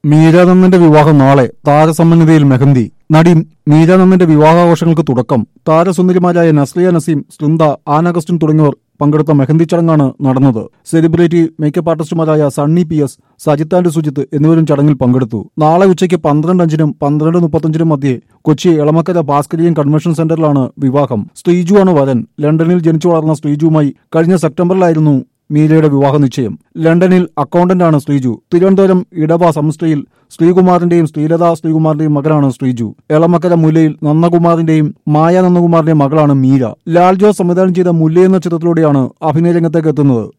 മീരാനന്ദന്റെ വിവാഹം നാളെ താരസമ്മന്നതയിൽ മെഹന്തി നടി മീരാനന്ദന്റെ വിവാഹാഘോഷങ്ങൾക്ക് തുടക്കം താരസുന്ദരിമാരായ നസ്രിയ നസീം സ്ലിന്ദ ആനഗസ്റ്റിൻ തുടങ്ങിയവർ പങ്കെടുത്ത മെഹന്തി ചടങ്ങാണ് നടന്നത് സെലിബ്രിറ്റി മേക്കപ്പ് ആർട്ടിസ്റ്റുമാരായ Sunny P S Sajith and Sujith എന്നിവരും ചടങ്ങിൽ പങ്കെടുത്തു നാളെ ഉച്ചയ്ക്ക് പന്ത്രണ്ട് അഞ്ചിനും പന്ത്രണ്ട് മുപ്പത്തഞ്ചിനും മധ്യേ കൊച്ചി എളമക്കര ഭാസ്കരീയൻ കൺവെൻഷൻ സെന്ററിലാണ് വിവാഹം ശ്രീജു ആണ് വരൻ ലണ്ടനിൽ ജനിച്ചു വളർന്ന ശ്രീജുവുമായി കഴിഞ്ഞ സെപ്റ്റംബറിലായിരുന്നു മീരയുടെ വിവാഹ നിശ്ചയം ലണ്ടനിൽ അക്കൗണ്ടന്റാണ് ശ്രീജു തിരുവനന്തപുരം ഇടവ സംസ്ഥയിൽ ശ്രീകുമാറിന്റെയും ശ്രീലത ശ്രീകുമാറിന്റെയും മകനാണ് ശ്രീജു എളമക്കര മുല്ലയിൽ നന്ദകുമാറിന്റെയും മായ നന്ദകുമാറിന്റെയും മകളാണ് മീര ലാൽ ജോസ് സംവിധാനം ചെയ്ത മുല്ല എന്ന ചിത്രത്തിലൂടെയാണ് അഭിനയ രംഗത്തേക്ക് എത്തുന്നത്